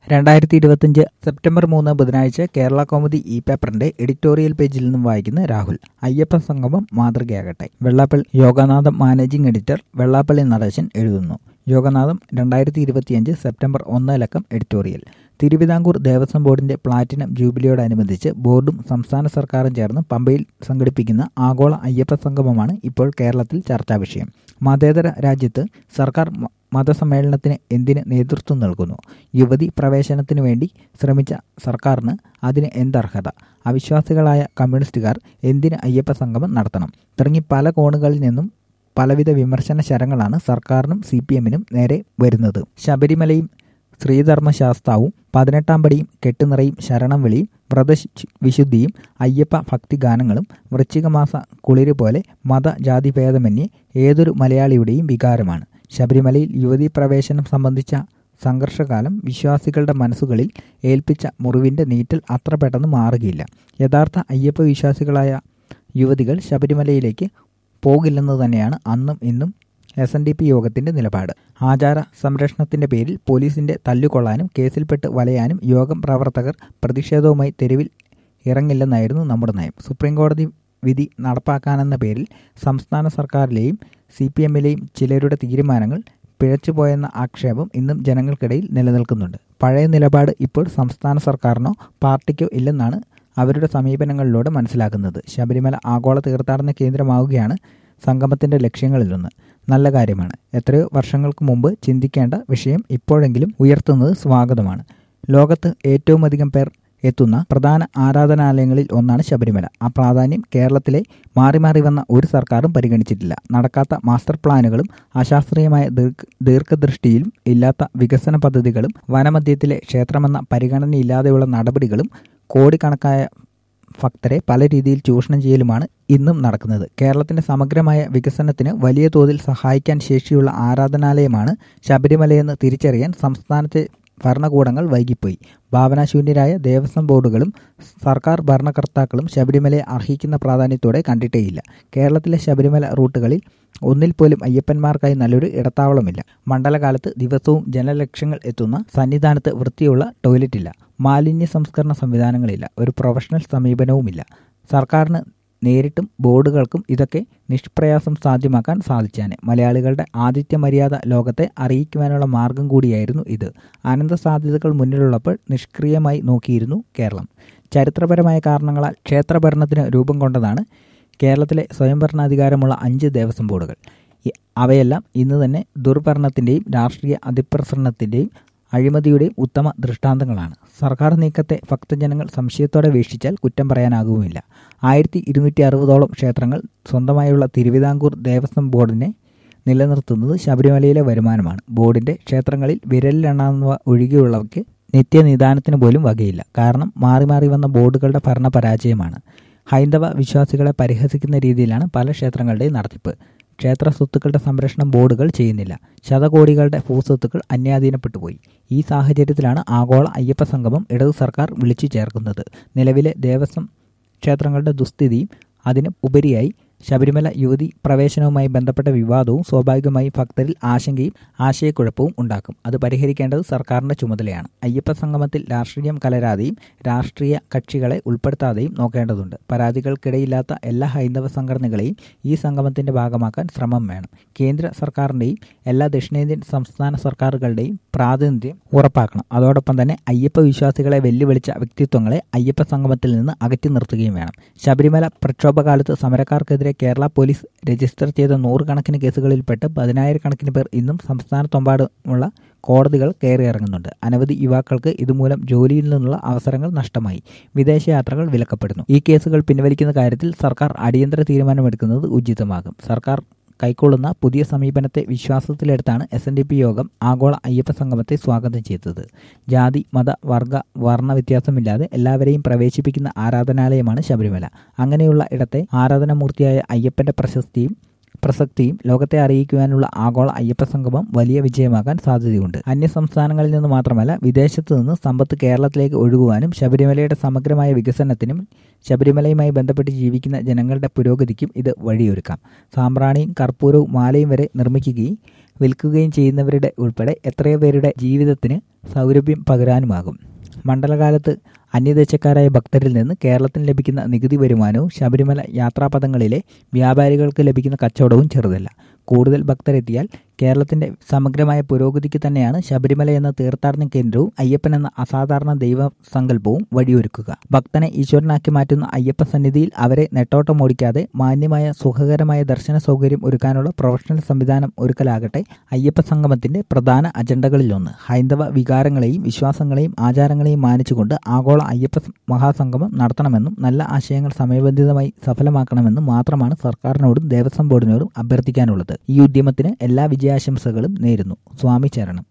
രണ്ടായിരത്തി ഇരുപത്തിയഞ്ച് സെപ്റ്റംബർ മൂന്ന് ബുധനാഴ്ച കേരള കോമുദി ഇ പേപ്പറിന്റെ എഡിറ്റോറിയൽ പേജിൽ നിന്നും വായിക്കുന്ന രാഹുൽ അയ്യപ്പ സംഗമം മാതൃകയാകട്ടെ വെള്ളാപ്പള്ളി യോഗനാഥം മാനേജിംഗ് എഡിറ്റർ വെള്ളാപ്പള്ളി നടേശൻ എഴുതുന്നു യോഗനാഥം രണ്ടായിരത്തി ഇരുപത്തിയഞ്ച് സെപ്റ്റംബർ ഒന്ന് ലക്കം എഡിറ്റോറിയൽ തിരുവിതാംകൂർ ദേവസ്വം ബോർഡിന്റെ പ്ലാറ്റിനം ജൂബിലിയോടനുബന്ധിച്ച് ബോർഡും സംസ്ഥാന സർക്കാരും ചേർന്ന് പമ്പയിൽ സംഘടിപ്പിക്കുന്ന ആഗോള അയ്യപ്പ സംഗമമാണ് ഇപ്പോൾ കേരളത്തിൽ ചർച്ചാ വിഷയം മതേതര രാജ്യത്ത് സർക്കാർ മ- മതസമ്മേളനത്തിന് എന്തിന് നേതൃത്വം നൽകുന്നു യുവതി പ്രവേശനത്തിനു വേണ്ടി ശ്രമിച്ച സർക്കാരിന് അതിന് എന്തർഹത അവിശ്വാസികളായ കമ്മ്യൂണിസ്റ്റുകാർ എന്തിന് അയ്യപ്പ സംഗമം നടത്തണം തുടങ്ങി പല കോണുകളിൽ നിന്നും പലവിധ വിമർശന ശരങ്ങളാണ് സർക്കാരിനും സി പി എമ്മിനും നേരെ വരുന്നത് ശബരിമലയും ശ്രീധർമ്മശാസ്താവും പതിനെട്ടാം പടിയും കെട്ടുനിറയും ശരണം വിളിയും വ്രതശു- വിശുദ്ധിയും അയ്യപ്പ ഭക്തിഗാനങ്ങളും വൃശ്ചികമാസ കുളിര് പോലെ മത ജാതി ഭേദമന്യേ ഏതൊരു മലയാളിയുടെയും വികാരമാണ് ശബരിമലയിൽ യുവതീ പ്രവേശനം സംബന്ധിച്ച സംഘർഷകാലം വിശ്വാസികളുടെ മനസ്സുകളിൽ ഏൽപ്പിച്ച മുറിവിന്റെ നീറ്റൽ അത്ര പെട്ടെന്ന് മാറുകയില്ല യഥാർത്ഥ അയ്യപ്പ വിശ്വാസികളായ യുവതികൾ ശബരിമലയിലേക്ക് പോകില്ലെന്ന് തന്നെയാണ് അന്നും ഇന്നും എസ് എൻ ഡി പി യോഗത്തിന്റെ നിലപാട് ആചാര സംരക്ഷണത്തിന്റെ പേരിൽ പോലീസിന്റെ തല്ലുകൊള്ളാനും കേസിൽപ്പെട്ട് വലയാനും യോഗം പ്രവർത്തകർ പ്രതിഷേധവുമായി തെരുവിൽ ഇറങ്ങില്ലെന്നായിരുന്നു നമ്മുടെ നയം സുപ്രീംകോടതി വിധി നടപ്പാക്കാനെന്ന പേരിൽ സംസ്ഥാന സർക്കാരിലെയും സി പി എമ്മിലെയും ചിലരുടെ തീരുമാനങ്ങൾ പിഴച്ചുപോയെന്ന ആക്ഷേപം ഇന്നും ജനങ്ങൾക്കിടയിൽ നിലനിൽക്കുന്നുണ്ട് പഴയ നിലപാട് ഇപ്പോൾ സംസ്ഥാന സർക്കാരിനോ പാർട്ടിക്കോ ഇല്ലെന്നാണ് അവരുടെ സമീപനങ്ങളിലൂടെ മനസ്സിലാക്കുന്നത് ശബരിമല ആഗോള തീർത്ഥാടന കേന്ദ്രമാവുകയാണ് സംഗമത്തിന്റെ ലക്ഷ്യങ്ങളിലൊന്ന് നല്ല കാര്യമാണ് എത്രയോ വർഷങ്ങൾക്ക് മുമ്പ് ചിന്തിക്കേണ്ട വിഷയം ഇപ്പോഴെങ്കിലും ഉയർത്തുന്നത് സ്വാഗതമാണ് ലോകത്ത് ഏറ്റവും അധികം പേർ എത്തുന്ന പ്രധാന ആരാധനാലയങ്ങളിൽ ഒന്നാണ് ശബരിമല ആ പ്രാധാന്യം കേരളത്തിലെ മാറി മാറി വന്ന ഒരു സർക്കാരും പരിഗണിച്ചിട്ടില്ല നടക്കാത്ത മാസ്റ്റർ പ്ലാനുകളും അശാസ്ത്രീയമായ ദീർഘ ദീർഘദൃഷ്ടിയിലും ഇല്ലാത്ത വികസന പദ്ധതികളും വനമധ്യത്തിലെ ക്ഷേത്രമെന്ന പരിഗണനയില്ലാതെയുള്ള നടപടികളും കോടിക്കണക്കായ ഭക്തരെ പല രീതിയിൽ ചൂഷണം ചെയ്യലുമാണ് ഇന്നും നടക്കുന്നത് കേരളത്തിന്റെ സമഗ്രമായ വികസനത്തിന് വലിയ തോതിൽ സഹായിക്കാൻ ശേഷിയുള്ള ആരാധനാലയമാണ് ശബരിമലയെന്ന് തിരിച്ചറിയാൻ സംസ്ഥാനത്തെ ഭരണകൂടങ്ങൾ വൈകിപ്പോയി ഭാവനാശൂന്യരായ ദേവസ്വം ബോർഡുകളും സർക്കാർ ഭരണകർത്താക്കളും ശബരിമലയെ അർഹിക്കുന്ന പ്രാധാന്യത്തോടെ കണ്ടിട്ടേയില്ല കേരളത്തിലെ ശബരിമല റൂട്ടുകളിൽ ഒന്നിൽ പോലും അയ്യപ്പന്മാർക്കായി നല്ലൊരു ഇടത്താവളമില്ല മണ്ഡലകാലത്ത് ദിവസവും ജനലക്ഷങ്ങൾ എത്തുന്ന സന്നിധാനത്ത് വൃത്തിയുള്ള ടോയ്ലറ്റില്ല മാലിന്യ സംസ്കരണ സംവിധാനങ്ങളില്ല ഒരു പ്രൊഫഷണൽ സമീപനവുമില്ല സർക്കാരിന് നേരിട്ടും ബോർഡുകൾക്കും ഇതൊക്കെ നിഷ്പ്രയാസം സാധ്യമാക്കാൻ സാധിച്ചാനെ മലയാളികളുടെ ആതിഥ്യ മര്യാദ ലോകത്തെ അറിയിക്കുവാനുള്ള മാർഗം കൂടിയായിരുന്നു ഇത് അനന്ത സാധ്യതകൾ മുന്നിലുള്ളപ്പോൾ നിഷ്ക്രിയമായി നോക്കിയിരുന്നു കേരളം ചരിത്രപരമായ കാരണങ്ങളാൽ ക്ഷേത്രഭരണത്തിന് രൂപം കൊണ്ടതാണ് കേരളത്തിലെ സ്വയംഭരണാധികാരമുള്ള അഞ്ച് ദേവസ്വം ബോർഡുകൾ ഈ- അവയെല്ലാം ഇന്ന് തന്നെ ദുർഭരണത്തിൻ്റെയും രാഷ്ട്രീയ അതിപ്രസരണത്തിൻ്റെയും അഴിമതിയുടെയും ഉത്തമ ദൃഷ്ടാന്തങ്ങളാണ് സർക്കാർ നീക്കത്തെ ഭക്തജനങ്ങൾ സംശയത്തോടെ വീക്ഷിച്ചാൽ കുറ്റം പറയാനാകുമില്ല ആയിരത്തി ഇരുന്നൂറ്റി അറുപതോളം ക്ഷേത്രങ്ങൾ സ്വന്തമായുള്ള തിരുവിതാംകൂർ ദേവസ്വം ബോർഡിനെ നിലനിർത്തുന്നത് ശബരിമലയിലെ വരുമാനമാണ് ബോർഡിന്റെ ക്ഷേത്രങ്ങളിൽ വിരലിലെണ്ണാവുന്നവ ഒഴികെയുള്ളവയ്ക്ക് നിത്യനിദാനത്തിന് പോലും വകയില്ല കാരണം മാറി മാറി വന്ന ബോർഡുകളുടെ ഭരണ പരാജയമാണ് ഹൈന്ദവ വിശ്വാസികളെ പരിഹസിക്കുന്ന രീതിയിലാണ് പല ക്ഷേത്രങ്ങളുടെയും നടത്തിപ്പ് ക്ഷേത്ര സ്വത്തുക്കളുടെ സംരക്ഷണം ബോർഡുകൾ ചെയ്യുന്നില്ല ശതകോടികളുടെ ഭൂസ്വത്തുക്കൾ അന്യാധീനപ്പെട്ടുപോയി ഈ സാഹചര്യത്തിലാണ് ആഗോള അയ്യപ്പ സംഗമം ഇടതു സർക്കാർ വിളിച്ചു ചേർക്കുന്നത് നിലവിലെ ദേവസ്വം ക്ഷേത്രങ്ങളുടെ ദുസ്ഥിതിയും അതിന് ഉപരിയായി ശബരിമല യുവതി പ്രവേശനവുമായി ബന്ധപ്പെട്ട വിവാദവും സ്വാഭാവികമായി ഭക്തരിൽ ആശങ്കയും ആശയക്കുഴപ്പവും ഉണ്ടാക്കും അത് പരിഹരിക്കേണ്ടത് സർക്കാരിന്റെ ചുമതലയാണ് അയ്യപ്പ സംഗമത്തിൽ രാഷ്ട്രീയം കലരാതെയും രാഷ്ട്രീയ കക്ഷികളെ ഉൾപ്പെടുത്താതെയും നോക്കേണ്ടതുണ്ട് പരാതികൾക്കിടയില്ലാത്ത എല്ലാ ഹൈന്ദവ സംഘടനകളെയും ഈ സംഗമത്തിന്റെ ഭാഗമാക്കാൻ ശ്രമം വേണം കേന്ദ്ര സർക്കാരിന്റെയും എല്ലാ ദക്ഷിണേന്ത്യൻ സംസ്ഥാന സർക്കാരുകളുടെയും പ്രാതിനിധ്യം ഉറപ്പാക്കണം അതോടൊപ്പം തന്നെ അയ്യപ്പ വിശ്വാസികളെ വെല്ലുവിളിച്ച വ്യക്തിത്വങ്ങളെ അയ്യപ്പ സംഗമത്തിൽ നിന്ന് അകറ്റി നിർത്തുകയും വേണം ശബരിമല പ്രക്ഷോഭകാലത്ത് സമരക്കാർക്കെതിരെ കേരള പോലീസ് രജിസ്റ്റർ ചെയ്ത നൂറുകണക്കിന് കേസുകളിൽപ്പെട്ട് പതിനായിരക്കണക്കിന് പേർ ഇന്നും സംസ്ഥാനത്തൊമ്പാടുമുള്ള കോടതികൾ കയറിയിറങ്ങുന്നുണ്ട് അനവധി യുവാക്കൾക്ക് ഇതുമൂലം ജോലിയിൽ നിന്നുള്ള അവസരങ്ങൾ നഷ്ടമായി വിദേശയാത്രകൾ വിലക്കപ്പെടുന്നു ഈ കേസുകൾ പിൻവലിക്കുന്ന കാര്യത്തിൽ സർക്കാർ അടിയന്തര തീരുമാനമെടുക്കുന്നത് ഉചിതമാകും സർക്കാർ കൈക്കൊള്ളുന്ന പുതിയ സമീപനത്തെ വിശ്വാസത്തിലെടുത്താണ് എസ് എൻ ഡി പി യോഗം ആഗോള അയ്യപ്പ സംഗമത്തെ സ്വാഗതം ചെയ്തത് ജാതി മത വർഗ വർണ്ണ വ്യത്യാസമില്ലാതെ എല്ലാവരെയും പ്രവേശിപ്പിക്കുന്ന ആരാധനാലയമാണ് ശബരിമല അങ്ങനെയുള്ള ഇടത്തെ ആരാധനാമൂർത്തിയായ അയ്യപ്പന്റെ പ്രശസ്തിയും പ്രസക്തിയും ലോകത്തെ അറിയിക്കുവാനുള്ള ആഗോള അയ്യപ്പ സംഗമം വലിയ വിജയമാകാൻ സാധ്യതയുണ്ട് അന്യ സംസ്ഥാനങ്ങളിൽ നിന്ന് മാത്രമല്ല വിദേശത്തു നിന്ന് സമ്പത്ത് കേരളത്തിലേക്ക് ഒഴുകുവാനും ശബരിമലയുടെ സമഗ്രമായ വികസനത്തിനും ശബരിമലയുമായി ബന്ധപ്പെട്ട് ജീവിക്കുന്ന ജനങ്ങളുടെ പുരോഗതിക്കും ഇത് വഴിയൊരുക്കാം സാമ്പ്രാണിയും കർപ്പൂരവും മാലയും വരെ നിർമ്മിക്കുകയും വിൽക്കുകയും ചെയ്യുന്നവരുടെ ഉൾപ്പെടെ എത്രയോ പേരുടെ ജീവിതത്തിന് സൗരഭ്യം പകരാനുമാകും മണ്ഡലകാലത്ത് അന്യദേശക്കാരായ ഭക്തരിൽ നിന്ന് കേരളത്തിന് ലഭിക്കുന്ന നികുതി വരുമാനവും ശബരിമല യാത്രാപഥങ്ങളിലെ വ്യാപാരികൾക്ക് ലഭിക്കുന്ന കച്ചവടവും ചെറുതല്ല കൂടുതൽ ഭക്തരെത്തിയാൽ കേരളത്തിന്റെ സമഗ്രമായ പുരോഗതിക്ക് തന്നെയാണ് ശബരിമല എന്ന തീർത്ഥാടന കേന്ദ്രവും അയ്യപ്പൻ എന്ന അസാധാരണ ദൈവ സങ്കല്പവും വഴിയൊരുക്കുക ഭക്തനെ ഈശ്വരനാക്കി മാറ്റുന്ന അയ്യപ്പ സന്നിധിയിൽ അവരെ നെട്ടോട്ടമോടിക്കാതെ മാന്യമായ സുഖകരമായ ദർശന സൗകര്യം ഒരുക്കാനുള്ള പ്രൊഫഷണൽ സംവിധാനം ഒരുക്കലാകട്ടെ അയ്യപ്പ സംഗമത്തിന്റെ പ്രധാന അജണ്ടകളിലൊന്ന് ഹൈന്ദവ വികാരങ്ങളെയും വിശ്വാസങ്ങളെയും ആചാരങ്ങളെയും മാനിച്ചുകൊണ്ട് ആഗോള അയ്യപ്പ മഹാസംഗമം നടത്തണമെന്നും നല്ല ആശയങ്ങൾ സമയബന്ധിതമായി സഫലമാക്കണമെന്നും മാത്രമാണ് സർക്കാരിനോടും ദേവസ്വം ബോർഡിനോടും അഭ്യർത്ഥിക്കാനുള്ളത് ഈ ഉദ്യമത്തിന് എല്ലാ വിജയാശംസകളും നേരുന്നു സ്വാമി ചരണം